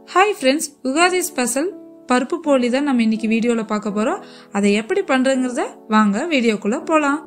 hi friends Ugadi special பருப்பு போலி தான் நம்ம இன்னைக்கு வீடியோவில் பார்க்க போகிறோம் அதை எப்படி பண்ணுறங்கிறத வாங்க வீடியோக்குள்ளே போகலாம்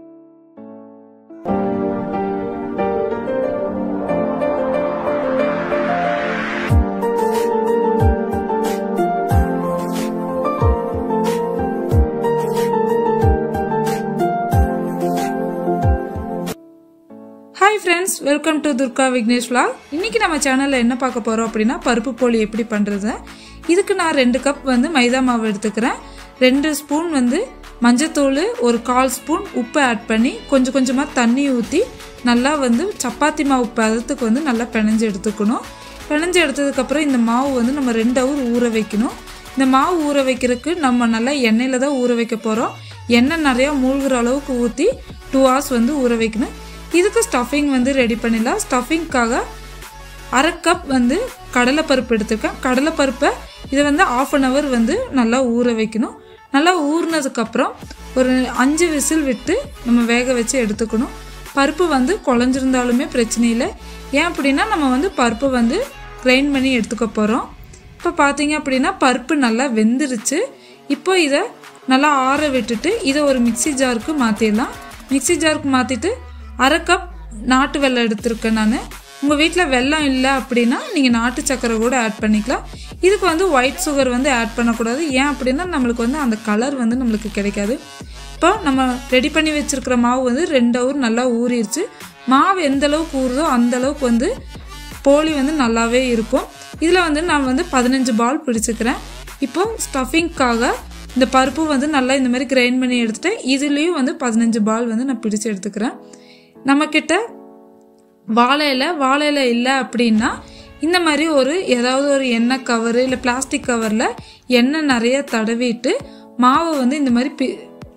hi friends welcome to Durga Vignesh vlog இன்னைக்கு நம்ம சேனலில் என்ன பார்க்க போகிறோம் அப்படின்னா பருப்பு போலி எப்படி பண்ணுறது இதுக்கு நான் ரெண்டு கப் வந்து மைதா மாவு எடுத்துக்கிறேன் ரெண்டு ஸ்பூன் வந்து மஞ்சத்தூள் ஒரு கால் ஸ்பூன் உப்பு ஆட் பண்ணி கொஞ்சம் கொஞ்சமாக தண்ணி ஊற்றி நல்லா வந்து சப்பாத்தி மாவு பதத்துக்கு வந்து நல்லா பிணைஞ்சு எடுத்துக்கணும் பிணைஞ்சு எடுத்ததுக்கப்புறம் இந்த மாவு வந்து நம்ம ரெண்டு ஹவர் ஊற வைக்கணும் இந்த மாவு ஊற வைக்கிறதுக்கு நம்ம நல்லா எண்ணெயில் தான் ஊற வைக்க போகிறோம் எண்ணெய் நிறையா மூழ்கிற அளவுக்கு ஊற்றி டூ ஹவர்ஸ் வந்து ஊற வைக்கணும் இதுக்கு ஸ்டஃபிங் வந்து ரெடி பண்ணிடலாம் ஸ்டஃபிங்க்காக அரை கப் வந்து கடலைப்பருப்பு எடுத்துருக்கேன் கடலைப்பருப்பை இதை வந்து ஆஃப் அன் ஹவர் வந்து நல்லா ஊற வைக்கணும் நல்லா ஊறினதுக்கப்புறம் ஒரு அஞ்சு விசில் விட்டு நம்ம வேக வச்சு எடுத்துக்கணும் பருப்பு வந்து குழஞ்சிருந்தாலுமே பிரச்சனை இல்லை ஏன் அப்படின்னா நம்ம வந்து பருப்பு வந்து கிரைண்ட் பண்ணி எடுத்துக்க போகிறோம் இப்போ பார்த்தீங்க அப்படின்னா பருப்பு நல்லா வெந்துருச்சு இப்போ இதை நல்லா ஆற விட்டுட்டு இதை ஒரு மிக்சி ஜாருக்கு மாற்றிடலாம் மிக்சி ஜாருக்கு மாற்றிட்டு அரை கப் நாட்டு வெல்லம் எடுத்திருக்கேன் நான் உங்கள் வீட்டில் வெல்லம் இல்லை அப்படின்னா நீங்கள் நாட்டு சக்கரை கூட ஆட் பண்ணிக்கலாம் இதுக்கு வந்து ஒயிட் சுகர் வந்து ஆட் பண்ணக்கூடாது ஏன் அப்படின்னா நம்மளுக்கு வந்து அந்த கலர் வந்து நம்மளுக்கு கிடைக்காது இப்போ நம்ம ரெடி பண்ணி வச்சுருக்கிற மாவு வந்து ரெண்டு ஹவர் நல்லா ஊறிடுச்சு மாவு எந்த அளவுக்கு ஊறுதோ அந்த அளவுக்கு வந்து போலி வந்து நல்லாவே இருக்கும் இதில் வந்து நான் வந்து பதினஞ்சு பால் பிடிச்சிக்கிறேன் இப்போ ஸ்டஃபிங்க்காக இந்த பருப்பு வந்து நல்லா இந்த மாதிரி கிரைண்ட் பண்ணி எடுத்துட்டு இதுலேயும் வந்து பதினஞ்சு பால் வந்து நான் பிடிச்சு எடுத்துக்கிறேன் நம்மக்கிட்ட வாழை இலை வாழை இலை இல்லை அப்படின்னா இந்த மாதிரி ஒரு ஏதாவது ஒரு எண்ணெய் கவரு இல்லை பிளாஸ்டிக் கவரில் எண்ணெய் நிறைய தடவிட்டு மாவை வந்து இந்த மாதிரி பி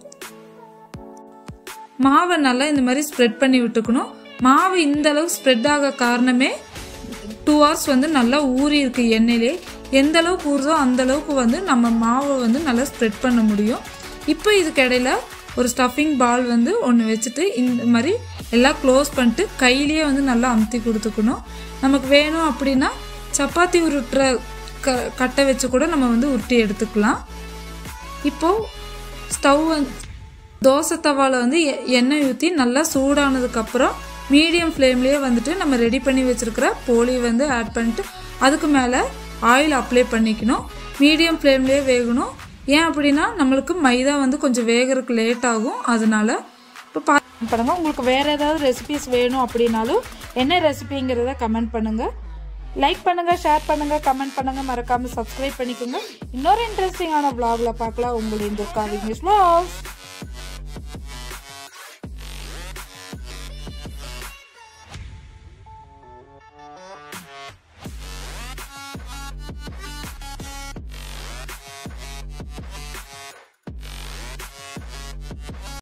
மாவை நல்லா இந்த மாதிரி ஸ்ப்ரெட் பண்ணி விட்டுக்கணும் மாவு இந்த அளவுக்கு ஸ்ப்ரெட் ஆக காரணமே டூ ஹவர்ஸ் வந்து நல்லா ஊறி இருக்கு எண்ணெயிலே எந்த அளவுக்கு ஊறுதோ அந்த அளவுக்கு வந்து நம்ம மாவை வந்து நல்லா ஸ்ப்ரெட் பண்ண முடியும் இப்போ இதுக்கு இடையில ஒரு ஸ்டஃபிங் பால் வந்து ஒன்று வச்சுட்டு இந்த மாதிரி எல்லாம் க்ளோஸ் பண்ணிட்டு கையிலேயே வந்து நல்லா அமுத்தி கொடுத்துக்கணும் நமக்கு வேணும் அப்படின்னா சப்பாத்தி உருட்டுற க கட்டை வச்சு கூட நம்ம வந்து உருட்டி எடுத்துக்கலாம் இப்போது ஸ்டவ் வந்து தோசை தவாவில் வந்து எ- எண்ணெய் ஊற்றி நல்லா சூடானதுக்கப்புறம் மீடியம் ஃப்ளேம்லேயே வந்துட்டு நம்ம ரெடி பண்ணி வச்சுருக்கிற போலி வந்து ஆட் பண்ணிட்டு அதுக்கு மேலே ஆயில் அப்ளை பண்ணிக்கணும் மீடியம் ஃப்ளேம்லேயே வேகணும் ஏன் அப்படின்னா நம்மளுக்கு மைதா வந்து கொஞ்சம் வேகறதுக்கு லேட் ஆகும் அதனால இப்போ பா பண்ணுங்க உங்களுக்கு வேறு ஏதாவது ரெசிபிஸ் வேணும் அப்படின்னாலும் என்ன ரெசிபிங்கிறத கமெண்ட் பண்ணுங்கள் லைக் பண்ணுங்கள் ஷேர் பண்ணுங்கள் கமெண்ட் பண்ணுங்கள் மறக்காமல் சப்ஸ்கிரைப் பண்ணிக்கோங்க இன்னொரு இன்ட்ரெஸ்டிங்கான vlogல பார்க்கலாம் உங்களின் துர்கா விக்னேஷ் vlogs